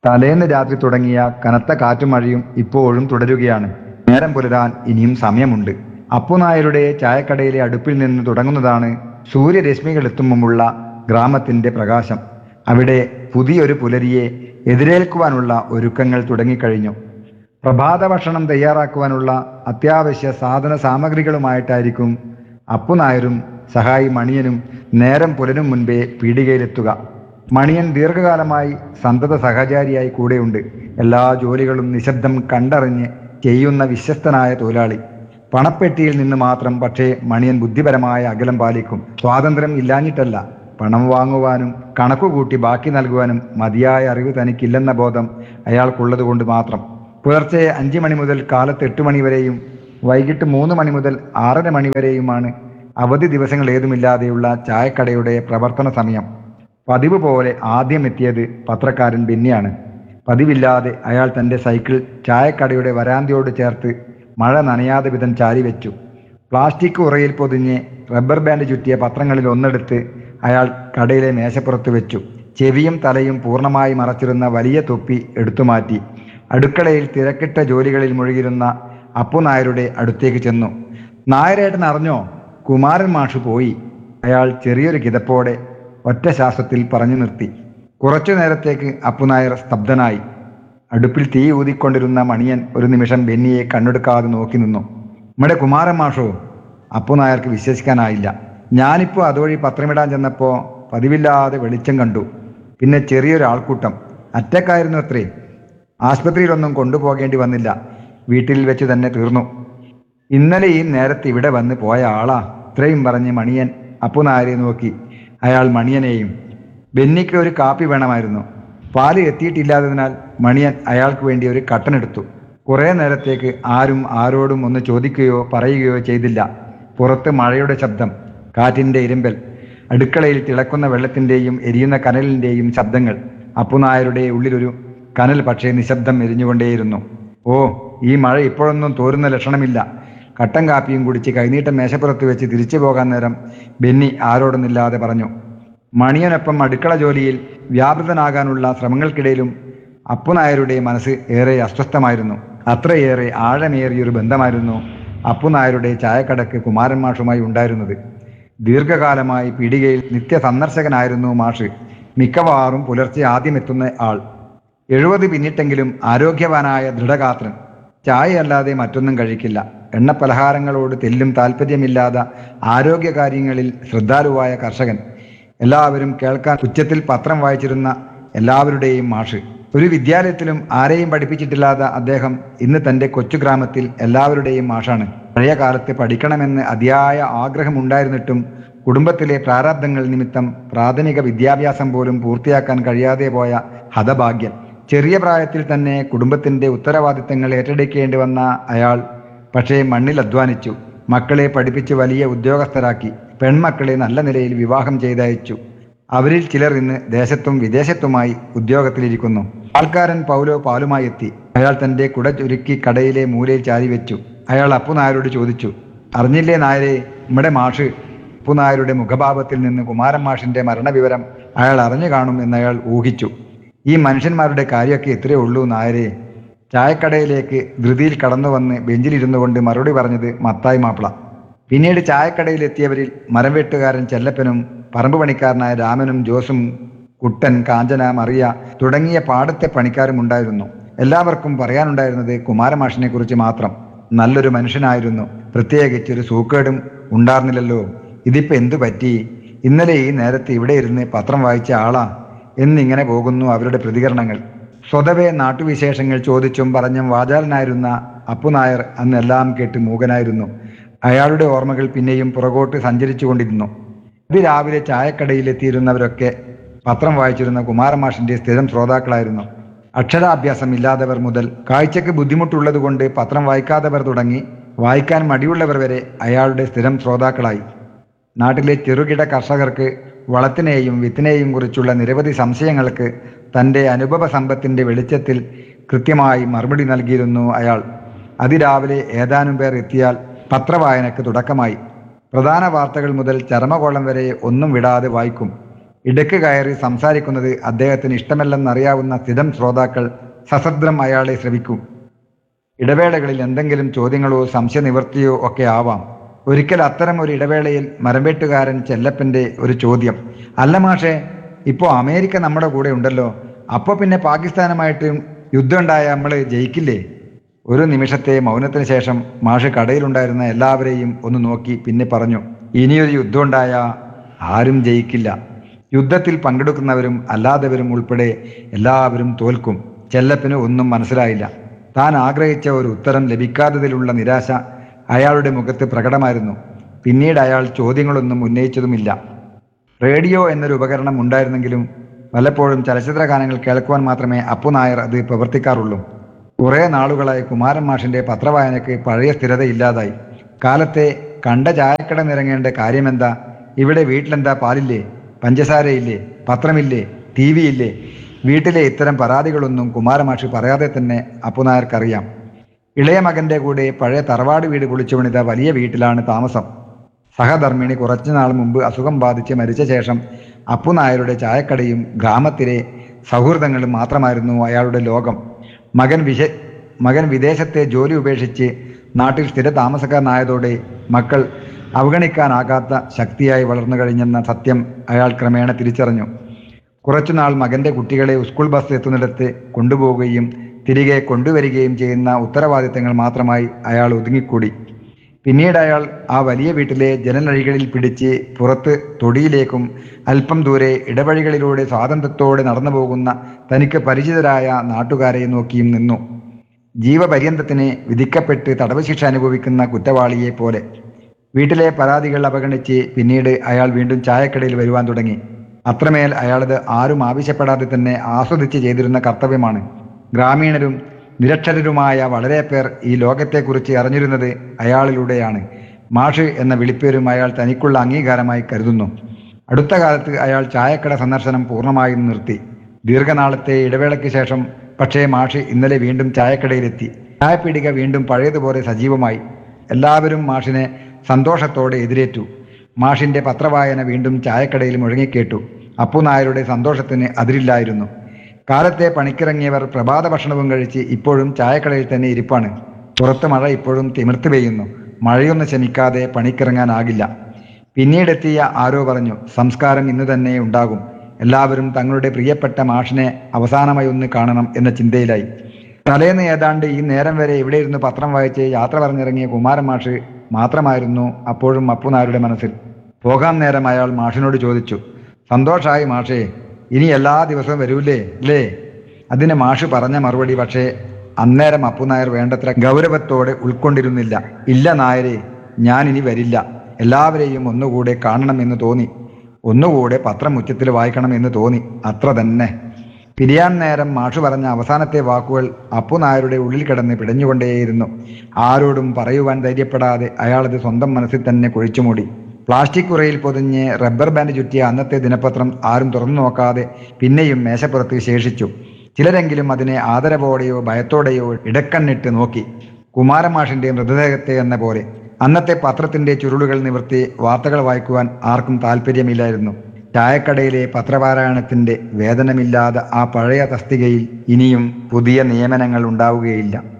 തലേന്ന് രാത്രി തുടങ്ങിയ കനത്ത കാറ്റും മഴയും ഇപ്പോഴും തുടരുകയാണ് നേരം പുലരാൻ ഇനിയും സമയമുണ്ട് അപ്പുനായരുടെ ചായക്കടയിലെ അടുപ്പിൽ നിന്ന് തുടങ്ങുന്നതാണ് സൂര്യരശ്മികൾ എത്തും മുമ്പുള്ള ഗ്രാമത്തിന്റെ പ്രകാശം അവിടെ പുതിയൊരു പുലരിയെ എതിരേൽക്കുവാനുള്ള ഒരുക്കങ്ങൾ തുടങ്ങിക്കഴിഞ്ഞു പ്രഭാത ഭക്ഷണം തയ്യാറാക്കുവാനുള്ള അത്യാവശ്യ സാധന സാമഗ്രികളുമായിട്ടായിരിക്കും അപ്പുനായരും സഹായി മണിയനും നേരം പുലരും മുൻപേ പീടികയിലെത്തുക മണിയൻ ദീർഘകാലമായി സന്തത സഹചാരിയായി കൂടെയുണ്ട് എല്ലാ ജോലികളും നിശബ്ദം കണ്ടറിഞ്ഞ് ചെയ്യുന്ന വിശ്വസ്തനായ തൊഴിലാളി പണപ്പെട്ടിയിൽ നിന്ന് മാത്രം പക്ഷേ മണിയൻ ബുദ്ധിപരമായ അകലം പാലിക്കും സ്വാതന്ത്ര്യം ഇല്ലാഞ്ഞിട്ടല്ല പണം വാങ്ങുവാനും കണക്കുകൂട്ടി ബാക്കി നൽകുവാനും മതിയായ അറിവ് തനിക്കില്ലെന്ന ബോധം അയാൾക്കുള്ളതുകൊണ്ട് മാത്രം പുലർച്ചെ അഞ്ച് മണി മുതൽ കാലത്ത് എട്ട് മണി വരെയും വൈകിട്ട് മൂന്ന് മണി മുതൽ ആറര മണി വരെയുമാണ് അവധി ദിവസങ്ങൾ ഏതുമില്ലാതെയുള്ള ചായക്കടയുടെ പ്രവർത്തന സമയം പതിവ് പോലെ ആദ്യം എത്തിയത് പത്രക്കാരൻ ബെന്നിയാണ് പതിവില്ലാതെ അയാൾ തൻ്റെ സൈക്കിൾ ചായക്കടയുടെ വരാന്തയോട് ചേർത്ത് മഴ നനയാതെ വിധം ചാരി വെച്ചു പ്ലാസ്റ്റിക് ഉറയിൽ പൊതിഞ്ഞ് റബ്ബർ ബാൻഡ് ചുറ്റിയ പത്രങ്ങളിൽ ഒന്നെടുത്ത് അയാൾ കടയിലെ മേശപ്പുറത്ത് വെച്ചു ചെവിയും തലയും പൂർണ്ണമായി മറച്ചിരുന്ന വലിയ തൊപ്പി എടുത്തുമാറ്റി അടുക്കളയിൽ തിരക്കിട്ട ജോലികളിൽ മുഴുകിയിരുന്ന അപ്പു നായരുടെ അടുത്തേക്ക് ചെന്നു നായരേട്ടൻ അറിഞ്ഞോ കുമാരൻ മാഷ് പോയി അയാൾ ചെറിയൊരു കിതപ്പോടെ ഒറ്റ ശ്വാസത്തിൽ പറഞ്ഞു നിർത്തി കുറച്ചു നേരത്തേക്ക് അപ്പുനായർ സ്തബ്ധനായി അടുപ്പിൽ തീ ഊതിക്കൊണ്ടിരുന്ന മണിയൻ ഒരു നിമിഷം ബെന്നിയെ കണ്ണെടുക്കാതെ നോക്കി നിന്നു നമ്മുടെ കുമാരൻ മാഷോ അപ്പുനായർക്ക് വിശ്വസിക്കാനായില്ല ഞാനിപ്പോൾ അതുവഴി പത്രമിടാൻ ചെന്നപ്പോൾ പതിവില്ലാതെ വെളിച്ചം കണ്ടു പിന്നെ ചെറിയൊരു ആൾക്കൂട്ടം അറ്റക്കായിരുന്നു അത്രേ ആശുപത്രിയിലൊന്നും കൊണ്ടുപോകേണ്ടി വന്നില്ല വീട്ടിൽ വെച്ച് തന്നെ തീർന്നു ഇന്നലെ ഈ നേരത്ത് ഇവിടെ വന്ന് പോയ ആളാ ഇത്രയും പറഞ്ഞ് മണിയൻ അപ്പുനായരെ നോക്കി അയാൾ മണിയനെയും ബെന്നിക്ക് ഒരു കാപ്പി വേണമായിരുന്നു പാല് എത്തിയിട്ടില്ലാത്തതിനാൽ മണിയൻ അയാൾക്ക് വേണ്ടി ഒരു കട്ടനെടുത്തു കുറേ നേരത്തേക്ക് ആരും ആരോടും ഒന്ന് ചോദിക്കുകയോ പറയുകയോ ചെയ്തില്ല പുറത്ത് മഴയുടെ ശബ്ദം കാറ്റിൻ്റെ ഇരുമ്പൽ അടുക്കളയിൽ തിളക്കുന്ന വെള്ളത്തിൻ്റെയും എരിയുന്ന കനലിൻ്റെയും ശബ്ദങ്ങൾ അപ്പുനായരുടെ ഉള്ളിലൊരു കനൽ പക്ഷേ നിശബ്ദം എരിഞ്ഞുകൊണ്ടേയിരുന്നു ഓ ഈ മഴ ഇപ്പോഴൊന്നും തോരുന്ന ലക്ഷണമില്ല കട്ടൻ കാപ്പിയും കുടിച്ച് കൈനീട്ടം മേശപ്പുറത്ത് വെച്ച് തിരിച്ചു പോകാൻ നേരം ബെന്നി ആരോടൊന്നില്ലാതെ പറഞ്ഞു മണിയനൊപ്പം അടുക്കള ജോലിയിൽ വ്യാപൃതനാകാനുള്ള ശ്രമങ്ങൾക്കിടയിലും അപ്പുനായരുടെ മനസ്സ് ഏറെ അസ്വസ്ഥമായിരുന്നു അത്രയേറെ ആഴമേറിയൊരു ബന്ധമായിരുന്നു അപ്പുനായരുടെ ചായക്കടക്ക് കുമാരൻ മാഷുമായി ഉണ്ടായിരുന്നത് ദീർഘകാലമായി പീടികയിൽ നിത്യ സന്ദർശകനായിരുന്നു മാഷ് മിക്കവാറും പുലർച്ചെ ആദ്യമെത്തുന്ന ആൾ എഴുപത് പിന്നിട്ടെങ്കിലും ആരോഗ്യവാനായ ദൃഢഗാത്രൻ ചായയല്ലാതെ മറ്റൊന്നും കഴിക്കില്ല എണ്ണപ്പലഹാരങ്ങളോട് തെല്ലും താല്പര്യമില്ലാത്ത ആരോഗ്യകാര്യങ്ങളിൽ ശ്രദ്ധാലുവായ കർഷകൻ എല്ലാവരും കേൾക്കാൻ ഉച്ചത്തിൽ പത്രം വായിച്ചിരുന്ന എല്ലാവരുടെയും മാഷ് ഒരു വിദ്യാലയത്തിലും ആരെയും പഠിപ്പിച്ചിട്ടില്ലാത്ത അദ്ദേഹം ഇന്ന് തൻ്റെ കൊച്ചു ഗ്രാമത്തിൽ എല്ലാവരുടെയും മാഷാണ് പഴയ കാലത്ത് പഠിക്കണമെന്ന് അതിയായ ആഗ്രഹമുണ്ടായിരുന്നിട്ടും കുടുംബത്തിലെ പ്രാരാബ്ദങ്ങൾ നിമിത്തം പ്രാഥമിക വിദ്യാഭ്യാസം പോലും പൂർത്തിയാക്കാൻ കഴിയാതെ പോയ ഹതഭാഗ്യൻ ചെറിയ പ്രായത്തിൽ തന്നെ കുടുംബത്തിന്റെ ഉത്തരവാദിത്തങ്ങൾ ഏറ്റെടുക്കേണ്ടി വന്ന അയാൾ പക്ഷേ മണ്ണിൽ അധ്വാനിച്ചു മക്കളെ പഠിപ്പിച്ച് വലിയ ഉദ്യോഗസ്ഥരാക്കി പെൺമക്കളെ നല്ല നിലയിൽ വിവാഹം ചെയ്തയച്ചു അവരിൽ ചിലർ ഇന്ന് ദേശത്തും വിദേശത്തുമായി ഉദ്യോഗത്തിലിരിക്കുന്നു ആൾക്കാരൻ പൗലോ പാലുമായി എത്തി അയാൾ തന്റെ കുട ചുരുക്കി കടയിലെ മൂലയിൽ ചാരി വെച്ചു അയാൾ അപ്പുനായരോട് ചോദിച്ചു അറിഞ്ഞില്ലേ നായരെ നമ്മുടെ മാഷ് അപ്പുനായരുടെ മുഖഭാവത്തിൽ നിന്ന് കുമാരൻ മാഷിന്റെ മരണവിവരം അയാൾ അറിഞ്ഞു കാണും എന്നയാൾ ഊഹിച്ചു ഈ മനുഷ്യന്മാരുടെ കാര്യമൊക്കെ ഇത്രയേ ഉള്ളൂ നായരെ ചായക്കടയിലേക്ക് ധൃതിയിൽ കടന്നു വന്ന് ബെഞ്ചിലിരുന്നു കൊണ്ട് മറുപടി പറഞ്ഞത് മത്തായി മാപ്പിള പിന്നീട് ചായക്കടയിലെത്തിയവരിൽ മരം വെട്ടുകാരൻ ചെല്ലപ്പനും പറമ്പ് പണിക്കാരനായ രാമനും ജോസും കുട്ടൻ കാഞ്ചന മറിയ തുടങ്ങിയ പാടത്തെ പണിക്കാരും ഉണ്ടായിരുന്നു എല്ലാവർക്കും പറയാനുണ്ടായിരുന്നത് കുമാരമാഷിനെ കുറിച്ച് മാത്രം നല്ലൊരു മനുഷ്യനായിരുന്നു പ്രത്യേകിച്ച് ഒരു സൂക്കേടും ഉണ്ടായിരുന്നില്ലല്ലോ ഇതിപ്പോ എന്തു പറ്റി ഇന്നലെ ഈ നേരത്തെ ഇവിടെ ഇരുന്ന് പത്രം വായിച്ച ആളാ എന്നിങ്ങനെ പോകുന്നു അവരുടെ പ്രതികരണങ്ങൾ സ്വതവേ നാട്ടുവിശേഷങ്ങൾ ചോദിച്ചും പറഞ്ഞും വാചാലനായിരുന്ന അപ്പുനായർ അന്നെല്ലാം കേട്ട് മൂകനായിരുന്നു അയാളുടെ ഓർമ്മകൾ പിന്നെയും പുറകോട്ട് സഞ്ചരിച്ചു കൊണ്ടിരുന്നു അതിരാവിലെ ചായക്കടയിലെത്തിയിരുന്നവരൊക്കെ പത്രം വായിച്ചിരുന്ന കുമാരമാഷിന്റെ സ്ഥിരം ശ്രോതാക്കളായിരുന്നു അക്ഷരാഭ്യാസം ഇല്ലാത്തവർ മുതൽ കാഴ്ചക്ക് ബുദ്ധിമുട്ടുള്ളതുകൊണ്ട് പത്രം വായിക്കാത്തവർ തുടങ്ങി വായിക്കാൻ മടിയുള്ളവർ വരെ അയാളുടെ സ്ഥിരം ശ്രോതാക്കളായി നാട്ടിലെ ചെറുകിട കർഷകർക്ക് വളത്തിനെയും വിത്തിനെയും കുറിച്ചുള്ള നിരവധി സംശയങ്ങൾക്ക് തൻ്റെ അനുഭവ സമ്പത്തിൻ്റെ വെളിച്ചത്തിൽ കൃത്യമായി മറുപടി നൽകിയിരുന്നു അയാൾ അതിരാവിലെ ഏതാനും പേർ എത്തിയാൽ പത്രവായനക്ക് തുടക്കമായി പ്രധാന വാർത്തകൾ മുതൽ ചരമകോളം വരെ ഒന്നും വിടാതെ വായിക്കും ഇടയ്ക്ക് കയറി സംസാരിക്കുന്നത് അദ്ദേഹത്തിന് ഇഷ്ടമല്ലെന്നറിയാവുന്ന സ്ഥിരം ശ്രോതാക്കൾ സശ്രദ്ധം അയാളെ ശ്രവിക്കും ഇടവേളകളിൽ എന്തെങ്കിലും ചോദ്യങ്ങളോ സംശയനിവൃത്തിയോ ഒക്കെ ആവാം ഒരിക്കൽ അത്തരം ഒരു ഇടവേളയിൽ മരംവെട്ടുകാരൻ ചെല്ലപ്പന്റെ ഒരു ചോദ്യം അല്ല മാഷേ ഇപ്പോൾ അമേരിക്ക നമ്മുടെ കൂടെ ഉണ്ടല്ലോ അപ്പോൾ പിന്നെ പാകിസ്ഥാനുമായിട്ട് യുദ്ധം ഉണ്ടായ നമ്മൾ ജയിക്കില്ലേ ഒരു നിമിഷത്തെ മൗനത്തിന് ശേഷം മാഷ് കടയിലുണ്ടായിരുന്ന എല്ലാവരെയും ഒന്ന് നോക്കി പിന്നെ പറഞ്ഞു ഇനിയൊരു യുദ്ധം ഉണ്ടായ ആരും ജയിക്കില്ല യുദ്ധത്തിൽ പങ്കെടുക്കുന്നവരും അല്ലാത്തവരും ഉൾപ്പെടെ എല്ലാവരും തോൽക്കും ചെല്ലപ്പന് ഒന്നും മനസ്സിലായില്ല താൻ ആഗ്രഹിച്ച ഒരു ഉത്തരം ലഭിക്കാത്തതിലുള്ള നിരാശ അയാളുടെ മുഖത്ത് പ്രകടമായിരുന്നു പിന്നീട് അയാൾ ചോദ്യങ്ങളൊന്നും ഉന്നയിച്ചതുമില്ല റേഡിയോ എന്നൊരു ഉപകരണം ഉണ്ടായിരുന്നെങ്കിലും പലപ്പോഴും ചലച്ചിത്ര ഗാനങ്ങൾ കേൾക്കുവാൻ മാത്രമേ അപ്പു നായർ അത് പ്രവർത്തിക്കാറുള്ളൂ കുറേ നാളുകളായി കുമാരൻ മാഷിന്റെ പത്രവായനയ്ക്ക് പഴയ സ്ഥിരതയില്ലാതായി കാലത്തെ കണ്ട ചായക്കട നിറങ്ങേണ്ട കാര്യമെന്താ ഇവിടെ വീട്ടിലെന്താ പാലില്ലേ പഞ്ചസാരയില്ലേ പത്രമില്ലേ ടി വി ഇല്ലേ വീട്ടിലെ ഇത്തരം പരാതികളൊന്നും കുമാരമാഷി പറയാതെ തന്നെ അപ്പുനായർക്കറിയാം ഇളയ മകന്റെ കൂടെ പഴയ തറവാട് വീട് പൊളിച്ചു പണിത വലിയ വീട്ടിലാണ് താമസം സഹധർമ്മിണി കുറച്ചുനാൾ മുമ്പ് അസുഖം ബാധിച്ച് മരിച്ച ശേഷം അപ്പുനായരുടെ ചായക്കടയും ഗ്രാമത്തിലെ സൗഹൃദങ്ങളും മാത്രമായിരുന്നു അയാളുടെ ലോകം മകൻ വിശ മകൻ വിദേശത്തെ ജോലി ഉപേക്ഷിച്ച് നാട്ടിൽ സ്ഥിര താമസക്കാരനായതോടെ മക്കൾ അവഗണിക്കാനാകാത്ത ശക്തിയായി വളർന്നു കഴിഞ്ഞെന്ന സത്യം അയാൾ ക്രമേണ തിരിച്ചറിഞ്ഞു കുറച്ചുനാൾ മകന്റെ കുട്ടികളെ സ്കൂൾ ബസ് എത്തുന്നിടത്ത് കൊണ്ടുപോവുകയും തിരികെ കൊണ്ടുവരികയും ചെയ്യുന്ന ഉത്തരവാദിത്തങ്ങൾ മാത്രമായി അയാൾ ഒതുങ്ങിക്കൂടി പിന്നീട് അയാൾ ആ വലിയ വീട്ടിലെ ജനലഴികളിൽ പിടിച്ച് പുറത്ത് തൊടിയിലേക്കും അല്പം ദൂരെ ഇടവഴികളിലൂടെ സ്വാതന്ത്ര്യത്തോടെ നടന്നു പോകുന്ന തനിക്ക് പരിചിതരായ നാട്ടുകാരെ നോക്കിയും നിന്നു ജീവപര്യന്തത്തിന് വിധിക്കപ്പെട്ട് തടവ് ശിക്ഷ അനുഭവിക്കുന്ന കുറ്റവാളിയെ പോലെ വീട്ടിലെ പരാതികൾ അവഗണിച്ച് പിന്നീട് അയാൾ വീണ്ടും ചായക്കടയിൽ വരുവാൻ തുടങ്ങി അത്രമേൽ അയാളത് ആരും ആവശ്യപ്പെടാതെ തന്നെ ആസ്വദിച്ച് ചെയ്തിരുന്ന കർത്തവ്യമാണ് ഗ്രാമീണരും നിരക്ഷരരുമായ വളരെ പേർ ഈ ലോകത്തെക്കുറിച്ച് അറിഞ്ഞിരുന്നത് അയാളിലൂടെയാണ് മാഷ് എന്ന വിളിപ്പേരും അയാൾ തനിക്കുള്ള അംഗീകാരമായി കരുതുന്നു അടുത്ത കാലത്ത് അയാൾ ചായക്കട സന്ദർശനം പൂർണ്ണമായും നിർത്തി ദീർഘനാളത്തെ ഇടവേളയ്ക്ക് ശേഷം പക്ഷേ മാഷ് ഇന്നലെ വീണ്ടും ചായക്കടയിലെത്തി ചായപ്പീടിക വീണ്ടും പഴയതുപോലെ സജീവമായി എല്ലാവരും മാഷിനെ സന്തോഷത്തോടെ എതിരേറ്റു മാഷിന്റെ പത്രവായന വീണ്ടും ചായക്കടയിൽ മുഴങ്ങിക്കേട്ടു അപ്പു നായരുടെ സന്തോഷത്തിന് അതിരില്ലായിരുന്നു കാലത്തെ പണിക്കിറങ്ങിയവർ പ്രഭാത ഭക്ഷണവും കഴിച്ച് ഇപ്പോഴും ചായക്കടയിൽ തന്നെ ഇരിപ്പാണ് പുറത്ത് മഴ ഇപ്പോഴും തിമിർത്ത് പെയ്യുന്നു മഴയൊന്ന് ശമിക്കാതെ പണിക്കിറങ്ങാനാകില്ല പിന്നീടെത്തിയ ആരോ പറഞ്ഞു സംസ്കാരം ഇന്ന് തന്നെ ഉണ്ടാകും എല്ലാവരും തങ്ങളുടെ പ്രിയപ്പെട്ട മാഷിനെ അവസാനമായി ഒന്ന് കാണണം എന്ന ചിന്തയിലായി തലേന്ന് ഏതാണ്ട് ഈ നേരം വരെ ഇവിടെ ഇരുന്ന് പത്രം വായിച്ച് യാത്ര പറഞ്ഞിറങ്ങിയ കുമാരൻ മാഷ് മാത്രമായിരുന്നു അപ്പോഴും അപ്പുനാരുടെ മനസ്സിൽ പോകാൻ നേരം അയാൾ മാഷിനോട് ചോദിച്ചു സന്തോഷായി മാഷേ ഇനി എല്ലാ ദിവസവും വരൂലേ അല്ലേ അതിന് മാഷ് പറഞ്ഞ മറുപടി പക്ഷേ അന്നേരം അപ്പുനായർ വേണ്ടത്ര ഗൗരവത്തോടെ ഉൾക്കൊണ്ടിരുന്നില്ല ഇല്ല നായരെ ഞാൻ ഇനി വരില്ല എല്ലാവരെയും ഒന്നുകൂടെ കാണണമെന്ന് തോന്നി ഒന്നുകൂടെ പത്രം ഉച്ചത്തിൽ വായിക്കണം എന്ന് തോന്നി അത്ര തന്നെ പിരിയാൻ നേരം മാഷു പറഞ്ഞ അവസാനത്തെ വാക്കുകൾ അപ്പുനായരുടെ ഉള്ളിൽ കിടന്ന് പിടഞ്ഞുകൊണ്ടേയിരുന്നു ആരോടും പറയുവാൻ ധൈര്യപ്പെടാതെ അയാളത് സ്വന്തം മനസ്സിൽ തന്നെ കുഴിച്ചുമൂടി പ്ലാസ്റ്റിക് ഉറയിൽ പൊതിഞ്ഞ് റബ്ബർ ബാൻഡ് ചുറ്റിയ അന്നത്തെ ദിനപത്രം ആരും തുറന്നു നോക്കാതെ പിന്നെയും മേശപ്പുറത്ത് ശേഷിച്ചു ചിലരെങ്കിലും അതിനെ ആദരവോടെയോ ഭയത്തോടെയോ ഇടക്കണ്ണിട്ട് നോക്കി കുമാരമാഷിന്റെ മൃതദേഹത്തെ എന്ന പോലെ അന്നത്തെ പത്രത്തിന്റെ ചുരുളുകൾ നിവർത്തി വാർത്തകൾ വായിക്കുവാൻ ആർക്കും താല്പര്യമില്ലായിരുന്നു ചായക്കടയിലെ പത്രപാരായണത്തിന്റെ വേതനമില്ലാതെ ആ പഴയ തസ്തികയിൽ ഇനിയും പുതിയ നിയമനങ്ങൾ ഉണ്ടാവുകയില്ല